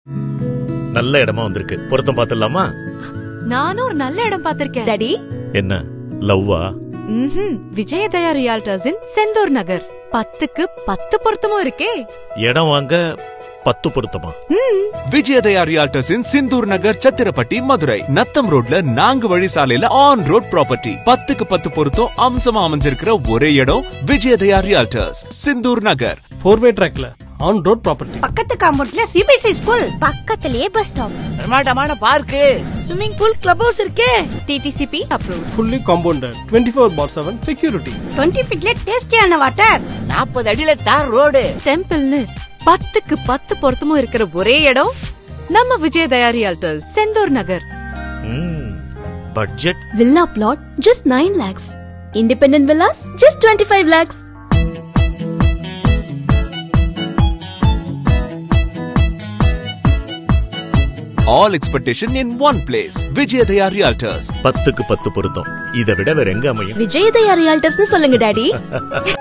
நல்ல இடமா வந்திருக்கு பொருத்தம் பார்த்துடலாமா நானும் ஒரு நல்ல இடம் பார்த்திருக்கேன் டாடி என்ன லவ்வா ம்ஹும். விஜயதயா ரியால்டர்ஸின் செந்தூர் நகர் பத்துக்கு பத்து பொருத்தமும் இருக்கே இடம் வாங்க பத்து பொருத்தமா ம். விஜயதயா ரியால்டர்ஸ் இன் சிந்தூர் நகர் சத்திரப்பட்டி மதுரை நத்தம் ரோட்ல நான்கு வழி சாலையில ஆன் ரோட் ப்ராப்பர்ட்டி பத்துக்கு பத்து பொருத்தம் அம்சமா அமைஞ்சிருக்கிற ஒரே இடம் Vijayadaya realtors Sindhur Nagar four way ட்ராக்ல ஆன் ரோட் ப்ராப்பர்ட்டி பக்கத்து காம்பவுண்ட்ல சிபிஎஸ்இ ஸ்கூல் பக்கத்திலேயே பஸ் ஸ்டாப் பிரமாண்டமான park swimming pool club house இருக்கே DTCP approve fully compounded twenty four by seven security twenty ஃபீட்ல டேஸ்டியான வாட்டர் நாற்பது அடியில தார் ரோடு டெம்பிள்னு பத்துக்கு பத்து பொருத்தமும் இருக்கிற ஒரே இடம் நம்ம விஜயதயா ரியால்டர்ஸ் செந்தூர் நகர் ம், budget villa plot just nine lakhs independent villas just twenty five lakhs all expectation in one place Vijayadaya realtors பத்துக்கு பத்து பொருத்தம் இதை விட வேற எங்க அமையும் விஜயதயா ரியால்டர்ஸ்னு சொல்லுங்க டாடி